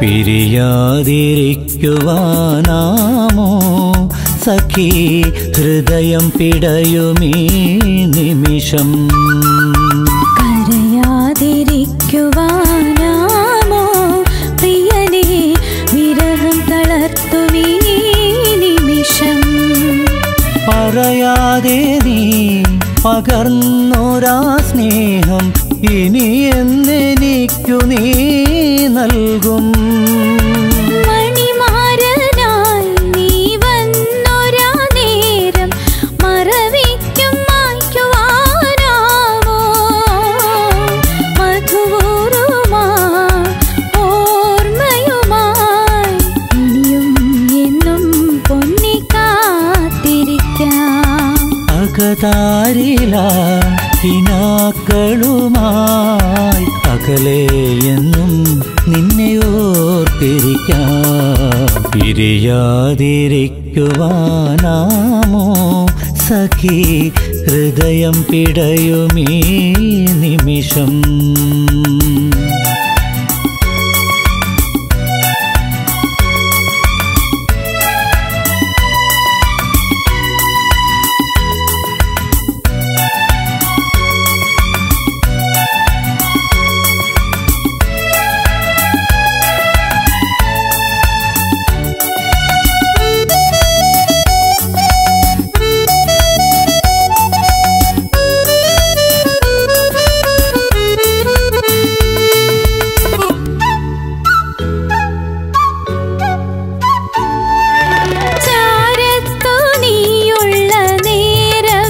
പിരിയാതിരിക്കുവാനാമോ സഖി ഹൃദയം പിടയുമീ നിമിഷം കരയാതിരിക്കുവാനാമോ പ്രിയനെ വിരഹം തളർത്തുമീ നിമിഷം പറയാതെ നീ പകർന്നോരാ സ്നേഹം ഇനി എന്നെനിക്കു നീ നൽകും മണിമാരനായി നീ വന്നൊരാ നേരം മറവിക്കും മായ്ക്കുവാനാവോ മധുവൂറുമായി ഓർമ്മയുമായി ഇനിയും എന്നും പൊന്നി കാത്തിരിക്കാം അകതാരില കിനാക്കളുമായി അകലെ എന്നും നിന്നെ ഓർത്തിരിക്കാം പിരിയാതിരിക്കുവാനാമോ സഖി ഹൃദയം പിടയുമീ നിമിഷം ചാരത്തു നീയുള്ള നേരം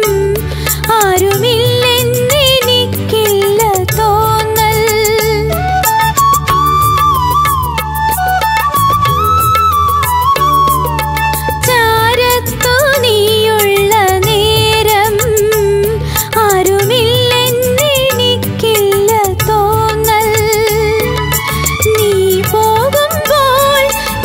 ആരുമില്ലെന്നെനിക്കില്ല തോന്നൽ ചാരത്തു നീയുള്ള നേരം ആരുമില്ലെന്നെനിക്കില്ല തോന്നൽ നീ പോകുമ്പോൾ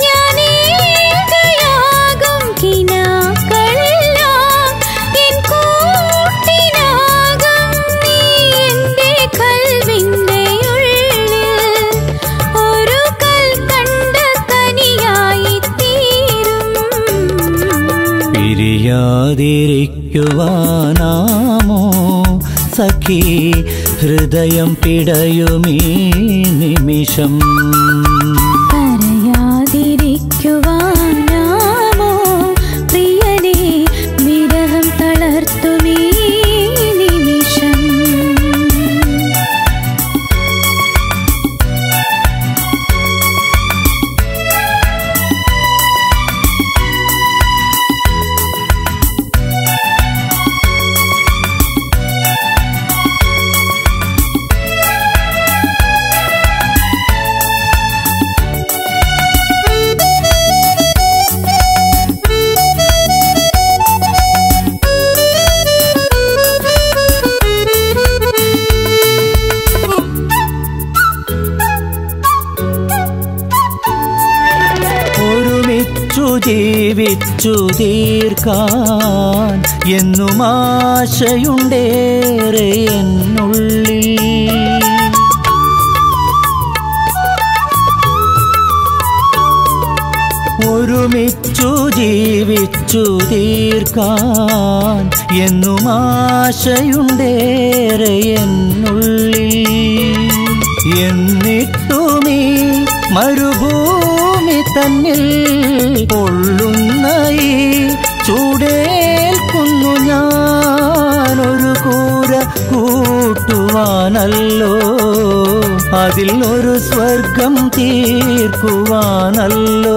ഞാനേകയാകും കിനാക്കളെല്ലാം എൻ കൂട്ടിനാകും നീ എൻ്റെ കൽവിൻ്റെ ഉള്ളിൽ ഒരു കൽക്കണ്ട തനിയായി തീരും പിരിയാതിരിക്കുവാനാമോ സഖി ഹൃദയം പിടയുമീ നിമിഷം കരയാതിരിക്കുവാനാമോ പ്രിയനെ വിരഹം തളർത്തുമീ നിമിഷം ഒരുമിച്ചു ജീവിച്ചു തീർക്കാൻ എന്നും ആശയുണ്ടേറെ എന്നുള്ളിൽ ഒരുമിച്ചു ജീവിച്ചു തീർക്കാൻ എന്നും ആശയുണ്ടേറെ എന്നുള്ളിൽ എന്നിട്ടുമീ മരുഭൂമി തന്നിൽ പൊള്ളുന്ന ഈ ചൂടേൽക്കുന്നു ഞാനൊരു കൂര കൂട്ടുവാനല്ലോ അതിൽ ഒരു സ്വർഗം തീർക്കുവാനല്ലോ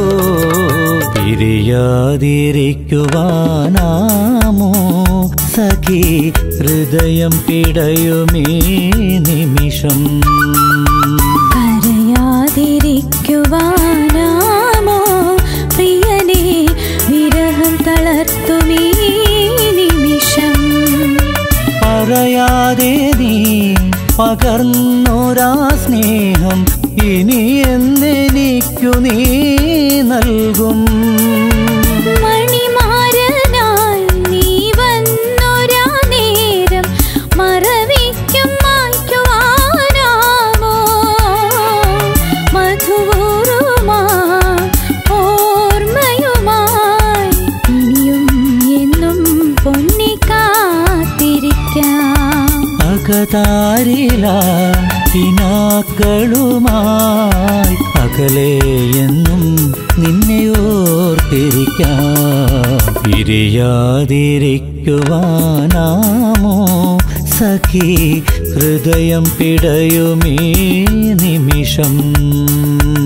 പിരിയാതിരിക്കുവാനാമോ സഖി ഹൃദയം പിടയുമീ നിമിഷം കരയാതിരിക്കുവാനാമോ പ്രിയനെ വിരഹം തളർത്തുമീ നിമിഷം പറയാതെ നീ പകർന്നോരാ സ്നേഹം ഇനി എന്നെനിക്കു നീ നൽകും മണിമാരനായി നീ വന്നൊരാ നേരം മറവിക്കും മായ്ക്കുവാനാമോ മധുവ നിലാക്കിനാക്കളുമായി അകലെ എന്നും നിന്നെ ഓർത്തിരിക്കാം പിരിയാതിരിക്കുവാനാമോ സഖി ഹൃദയം പിടയുമീ നിമിഷം